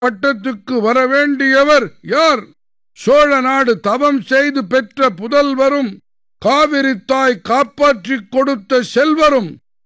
பட்டத்துக்கு வரவேண்டியவர் யார் சோழ நாடு தவம் செய்து பெற்ற புதல்வரும் காவிரி தாய் காப்பாற்றிக் கொடுத்த செல்வரும்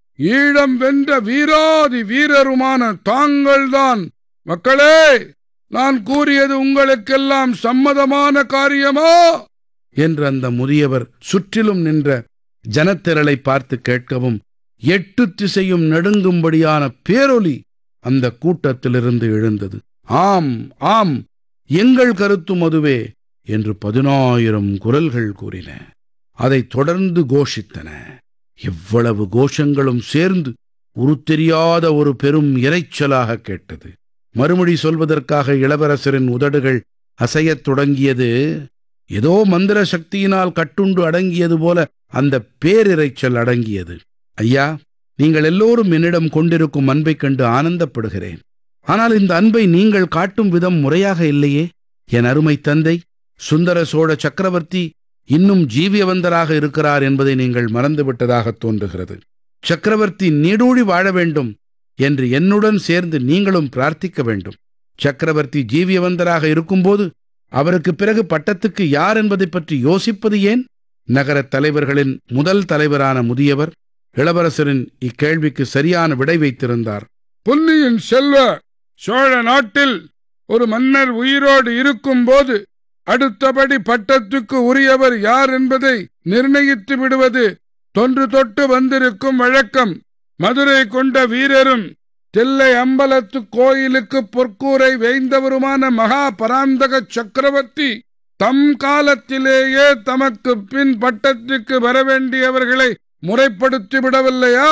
ஈழம் வென்ற வீராதி வீரருமான தாங்கள்தான் மக்களே நான் கூறியது உங்களுக்கெல்லாம் சம்மதமான காரியமா என்று அந்த முதியவர் சுற்றிலும் நின்ற ஜனத்திரளை பார்த்து கேட்கவும் எட்டு திசையும் நடுங்கும்படியான பேரொலி அந்த கூட்டத்திலிருந்து எழுந்தது ஆம் ஆம் எங்கள் கருத்தும் அதுவே என்று பதினாயிரம் குரல்கள் கூறின அதைத் தொடர்ந்து கோஷித்தன இவ்வளவு கோஷங்களும் சேர்ந்து உருத்தெரியாத ஒரு பெரும் இரைச்சலாக கேட்டது மறுமொழி சொல்வதற்காக இளவரசரின் உதடுகள் அசையத் தொடங்கியது ஏதோ மந்திர சக்தியினால் கட்டுண்டு அடங்கியது போல அந்த பேரிரைச்சல் அடங்கியது ஐயா நீங்கள் எல்லோரும் என்னிடம் கொண்டிருக்கும் அன்பைக் கண்டு ஆனந்தப்படுகிறேன் ஆனால் இந்த அன்பை நீங்கள் காட்டும் விதம் முறையாக இல்லையே என் அருமை தந்தை சுந்தர சோழ சக்கரவர்த்தி இன்னும் ஜீவியவந்தராக இருக்கிறார் என்பதை நீங்கள் மறந்துவிட்டதாக தோன்றுகிறது சக்கரவர்த்தி நீடூழி வாழ வேண்டும் என்று என்னுடன் சேர்ந்து நீங்களும் பிரார்த்திக்க வேண்டும் சக்கரவர்த்தி ஜீவியவந்தராக இருக்கும்போது அவருக்கு பிறகு பட்டத்துக்கு யார் என்பதை பற்றி யோசிப்பது ஏன் நகரத் தலைவர்களின் முதல் தலைவரான முதியவர் இளவரசரின் இக்கேள்விக்கு சரியான விடை வைத்திருந்தார் பொன்னியின் செல்வ சோழ நாட்டில் ஒரு மன்னர் உயிரோடு இருக்கும்போது அடுத்தபடி பட்டத்துக்கு உரியவர் யார் என்பதை நிர்ணயித்து விடுவது தொன்று தொட்டு வந்திருக்கும் வழக்கம் மதுரை கொண்ட வீரரும் தில்லை அம்பலத்து கோயிலுக்கு பொற்கூரை வேய்ந்தவருமான மகா பராந்தக சக்கரவர்த்தி தம் காலத்திலேயே தமக்கு பின் பட்டத்துக்கு வரவேண்டியவர்களை முறைப்படுத்தி விடவில்லையா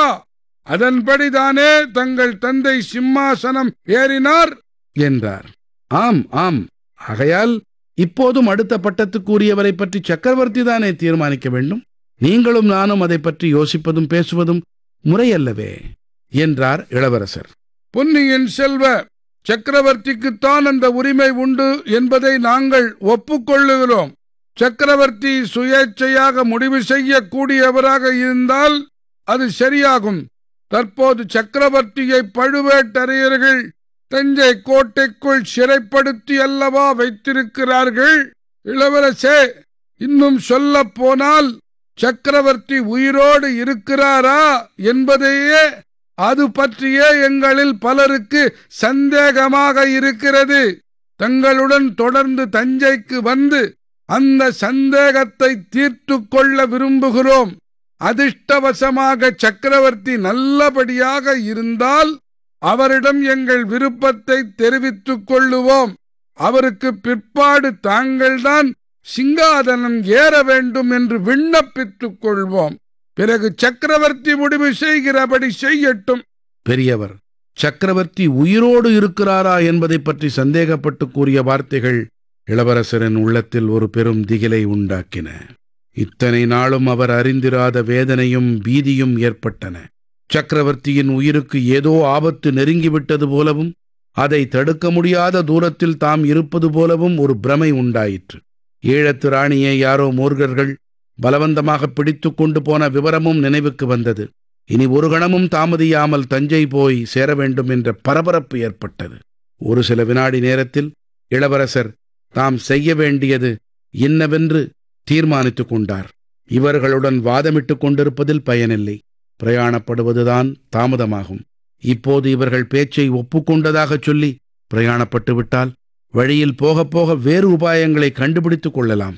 அதன்படிதானே தங்கள் தந்தை சிம்மாசனம் ஏறினார் என்றார் ஆம் ஆம் ஆகையால் இப்போதும் அடுத்த பட்டத்துக்குரியவரை பற்றி சக்கரவர்த்தி தானே தீர்மானிக்க வேண்டும் நீங்களும் நானும் அதை பற்றி யோசிப்பதும் பேசுவதும் முறையல்லவே என்றார் இளவரசர் பொன்னியின் செல்வ சக்கரவர்த்திக்குத்தான் அந்த உரிமை உண்டு என்பதை நாங்கள் ஒப்புக்கொள்ளுகிறோம் சக்கரவர்த்தி சுயேட்சையாக முடிவு செய்யக்கூடியவராக இருந்தால் அது சரியாகும் தற்போது சக்கரவர்த்தியை பழுவேட்டரையர்கள் தஞ்சை கோட்டைக்குள் சிறைப்படுத்தி அல்லவா வைத்திருக்கிறார்கள் இளவரசே இன்னும் சொல்ல போனால் சக்கரவர்த்தி உயிரோடு இருக்கிறாரா என்பதையே அது பற்றியே எங்களில் பலருக்கு சந்தேகமாக இருக்கிறது தங்களுடன் தொடர்ந்து தஞ்சைக்கு வந்து அந்த சந்தேகத்தை தீர்த்து கொள்ள விரும்புகிறோம் அதிர்ஷ்டவசமாக சக்கரவர்த்தி நல்லபடியாக இருந்தால் அவரிடம் எங்கள் விருப்பத்தை தெரிவித்துக் கொள்ளுவோம் அவருக்கு பிற்பாடு தாங்கள்தான் சிங்காதனம் ஏற வேண்டும் என்று விண்ணப்பித்துக் கொள்வோம் பிறகு சக்கரவர்த்தி முடிவு செய்கிறபடி செய்யட்டும் பெரியவர் சக்கரவர்த்தி உயிரோடு இருக்கிறாரா என்பதை பற்றி சந்தேகப்பட்டு கூறிய வார்த்தைகள் இளவரசரின் உள்ளத்தில் ஒரு பெரும் திகிலை உண்டாக்கின இத்தனை நாளும் அவர் அறிந்திராத வேதனையும் பீதியும் ஏற்பட்டன சக்கரவர்த்தியின் உயிருக்கு ஏதோ ஆபத்து நெருங்கிவிட்டது போலவும் அதை தடுக்க முடியாத தூரத்தில் தாம் இருப்பது போலவும் ஒரு பிரமை உண்டாயிற்று ஈழத்து ராணியை யாரோ மூர்கர்கள் பலவந்தமாக பிடித்து கொண்டு போன விவரமும் நினைவுக்கு வந்தது இனி ஒரு கணமும் தாமதியாமல் தஞ்சை போய் சேர வேண்டும் என்ற பரபரப்பு ஏற்பட்டது ஒரு சில வினாடி நேரத்தில் இளவரசர் தாம் செய்ய வேண்டியது இன்னவென்று தீர்மானித்துக் கொண்டார் இவர்களுடன் வாதமிட்டுக் கொண்டிருப்பதில் பயனில்லை பிரயாணப்படுவதுதான் தாமதமாகும் இப்போது இவர்கள் பேச்சை ஒப்புக்கொண்டதாகச் சொல்லி பிரயாணப்பட்டு விட்டால் வழியில் போகப் போக வேறு உபாயங்களை கண்டுபிடித்துக் கொள்ளலாம்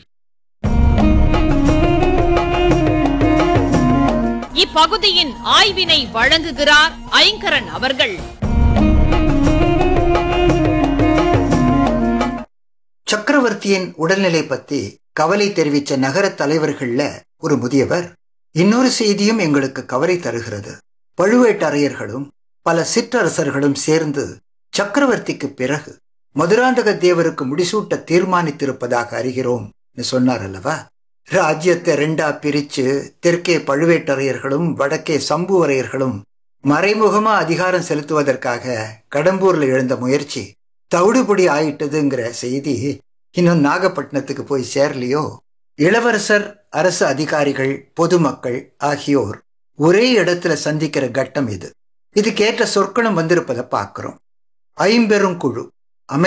இப்பகுதியின் ஆய்வினை வழங்குகிறார் ஐங்கரன் அவர்கள் சக்கரவர்த்தியின் உடல்நிலை பத்தி கவலை தெரிவித்த நகர தலைவர்கள்ல ஒரு முதியவர் இன்னொரு செய்தியும் எங்களுக்கு கவலை தருகிறது பழுவேட்டரையர்களும் பல சிற்றரசர்களும் சேர்ந்து சக்கரவர்த்திக்கு பிறகு மதுராந்தக தேவருக்கு முடிசூட்ட தீர்மானித்திருப்பதாக அறிகிறோம் சொன்னார் அல்லவா ராஜ்யத்தை ரெண்டா பிரிச்சு தெற்கே பழுவேட்டரையர்களும் வடக்கே சம்புவரையர்களும் மறைமுகமா அதிகாரம் செலுத்துவதற்காக கடம்பூர்ல எழுந்த முயற்சி தவிடுபடி ஆயிட்டதுங்கிற செய்தி இன்னும் நாகப்பட்டினத்துக்கு போய் சேரலையோ இளவரசர் அரசு அதிகாரிகள் பொதுமக்கள் ஆகியோர் ஒரே இடத்துல சந்திக்கிற கட்டம் இது இதுக்கேற்ற சொற்களும் வந்திருப்பதை பார்க்கிறோம் ஐம்பெரும் குழு